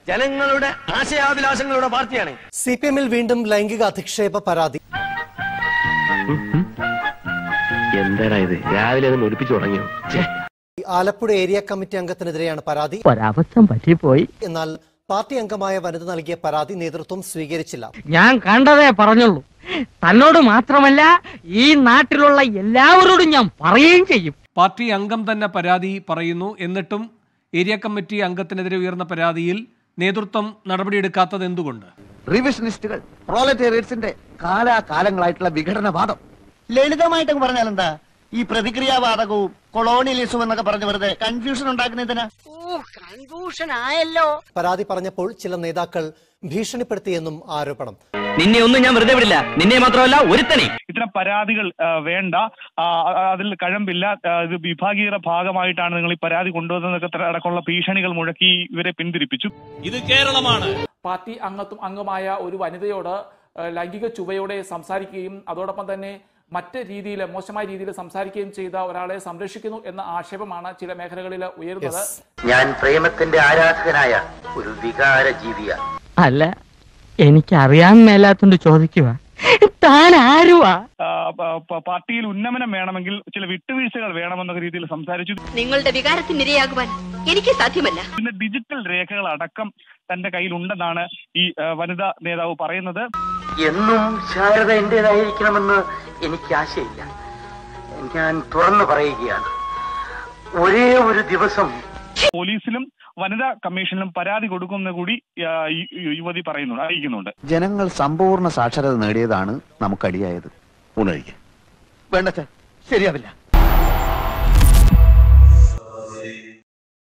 ജനങ്ങളുടെ ആശയാഭിലാഷങ്ങളുടെ പാർട്ടിയാണ് C P എമ്മിൽ വീണ്ടും ലൈംഗിക അധിക്ഷേപ പരാതി എന്താടാ ഇത് രാവിലെ അത് ഒലിപ്പിച്ചു തുടങ്ങിയോ ആലപ്പുഴ ഏരിയ കമ്മിറ്റി അംഗത്തിനെതിരെയാണ് പരാതി ഒരബദ്ധം പറ്റിപ്പോയി എന്നാൽ പാർട്ടി അംഗമായ വനിത നൽകിയ പരാതി നേതൃത്വം സ്വീകരിച്ചില്ല ഞാൻ കണ്ടതേ പറഞ്ഞുള്ളൂ തന്നോട് മാത്രമല്ല ഈ നാട്ടിലുള്ള എല്ലാവരോടും ഞാൻ പറയുകയും ചെയ്യും പാർട്ടി അംഗം തന്നെ പരാതി പറയുന്നു എന്നിട്ടും ഏരിയ കമ്മിറ്റി അംഗത്തിനെതിരെ ഉയർന്ന പരാതിയിൽ നേതൃത്വം നടപടിയെടുക്കാത്തത് എന്തുകൊണ്ട് റിവിഷനിസ്റ്റുകൾ പ്രോലറ്റേറിയറ്റ്സിന്റെ കാലാകാലങ്ങളായിട്ടുള്ള വിഘടനവാദം ലളിതമായിട്ടൊക്കെ പറഞ്ഞാൽ എന്താ ഈ പ്രതിക്രിയാവാദകവും കൊളോണിയലിസവും എന്നൊക്കെ പറഞ്ഞ് വെറുതെ കൺഫ്യൂഷൻ ഉണ്ടാക്കുന്നതിനാ കൺഫ്യൂഷൻ ആയല്ലോ പരാതി പറഞ്ഞപ്പോൾ ചില നേതാക്കൾ ഭീഷണിപ്പെടുത്തിയെന്നും ആരോപണം നിന്നെ ഒന്നും ഞാൻ വെറുതെ വിടില്ല നിന്നെ മാത്രമല്ല ഒരുത്തനെ ഇത്തരം പരാതികൾ ആ, വേണ്ട ആ, അതിൽ കഴമ്പില്ല ആ, ഇത് വിഭാഗീയത ഭാഗമായിട്ടാണ് നിങ്ങൾ ഈ പരാതി കൊണ്ടുവന്നതൊക്കെ ത- അടക്കമുള്ള ഭീഷണികൾ മുഴക്കി ഇവരെ പിന്തിരിപ്പിച്ചു പാർട്ടി അംഗത്വം അംഗമായ ഒരു വനിതയോട് ഏഹ്, ലൈംഗിക ചുവയോടെ സംസാരിക്കുകയും അതോടൊപ്പം തന്നെ മറ്റ് രീതിയിൽ മോശമായ രീതിയിൽ സംസാരിക്കുകയും ചെയ്ത ഒരാളെ സംരക്ഷിക്കുന്നു എന്ന ആക്ഷേപമാണ് ചില മേഖലകളിൽ ഉയരുന്നത് Yes. ഞാൻ പ്രേമത്തിന്റെ ആരാധകനായ ഒരു വികാര ജീവിയാണ് അല്ല എനിക്ക് അറിയാൻ മേലാത്തോണ്ട് ചോദിക്കുക താൻ ആരുവാ ആ, പ- പ- പാർട്ടിയിൽ ഉന്നമനം വേണമെങ്കിൽ ചില വിട്ടുവീഴ്ചകൾ വേണമെന്ന രീതിയിൽ സംസാരിച്ചു നിങ്ങളുടെ വികാരത്തിനിരയാകുവാൻ എനിക്ക് സാധ്യമല്ല പിന്നെ ഡിജിറ്റൽ രേഖകൾ അടക്കം തന്റെ കയ്യിലുണ്ടെന്നാണ് ഈ ആ, വനിതാ നേതാവ് പറയുന്നത് എന്നും ശാരദ എന്റേതായിരിക്കണമെന്ന് എനിക്ക് ആശയില്ല ഞാൻ തുറന്നു പറയുകയാണ് ഒരേ ഒരു ദിവസം പോലീസിലും വനിതാ കമ്മീഷനിലും പരാതി കൊടുക്കുന്ന കൂടി ആ, ഈ ഈ യുവതി പറയുന്നുണ്ട് അറിയിക്കുന്നുണ്ട് ജനങ്ങൾ സമ്പൂർണ്ണ സാക്ഷരത നേടിയതാണ് നമുക്കടിയായത് വേണ്ട ശരിയാവില്ല